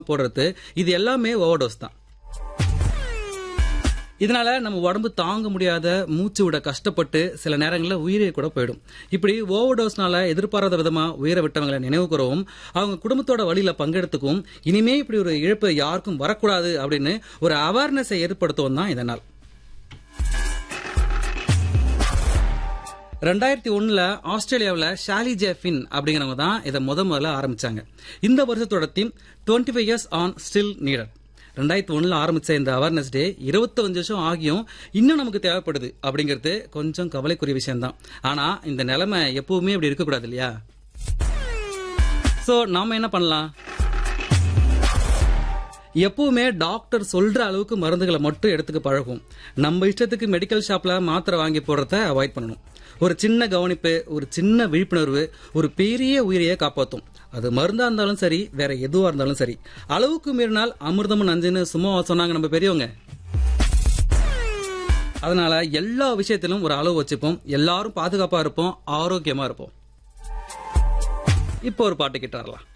போடுறது இது எல்லாமே ஓவர்டோஸ் தான் இதனால நம்ம உடம்பு தாங்க முடியாத மூச்சு விட கஷ்டப்பட்டு சில நேரங்களில் உயிரே கூட போயிடும் இப்படி ஓவர்டோஸ்னால எதிர்பாராத விதமா உயிரை விட்டவங்களை நினைவு கூறவும் அவங்க குடும்பத்தோட வழியில பங்கெடுத்துக்கும் இனிமே இப்படி ஒரு இழப்பு யாருக்கும் வரக்கூடாது அப்படின்னு ஒரு அவேர்னஸை ஏற்படுத்தவும் தான் இதனால் ரெண்டாயிரத்தி ஒண்ணுல ஆஸ்திரேலியாவில் ஷாலி ஜெஃபின் அப்படிங்கிறவங்க தான் இதை முத முதல்ல ஆரம்பிச்சாங்க இந்த வருஷத்தோட theme twenty five years on still needed ரெண்டாயிரத்தி ஒண்ணுல ஆரம்பிச்ச இந்த அவேர்னஸ் டே இருபத்தஞ்சு வருஷம் ஆகியும் இன்னும் நமக்கு தேவைப்படுது அப்படிங்கிறது கொஞ்சம் கவலைக்குரிய விஷயம்தான் ஆனா இந்த நிலைமை எப்பவுமே இப்படி இருக்கக்கூடாது இல்லையா சோ நாம என்ன பண்ணலாம் எப்பவுமே டாக்டர் சொல்ற அளவுக்கு மருந்துகளை மட்டும் எடுத்துக்க பழகும் நம்ம இஷ்டத்துக்கு மெடிக்கல் ஷாப்ல மாத்திரை வாங்கி போடுறத அவாய்ட் பண்ணணும் ஒரு சின்ன கவனிப்பு ஒரு சின்ன விழிப்புணர்வு ஒரு பெரிய உயிரையே காப்பாற்றும் அது மருந்தா இருந்தாலும் சரி வேற எதுவா இருந்தாலும் சரி அளவுக்கு மீறினால் அமிர்தமும் நஞ்சுன்னு சும்மா சொன்னாங்க நம்ம பெரியவங்க அதனால எல்லா விஷயத்திலும் ஒரு அளவு வச்சுப்போம் எல்லாரும் பாதுகாப்பா இருப்போம் ஆரோக்கியமா இருப்போம் இப்போ ஒரு பாட்டு கிட்ட வரலாம்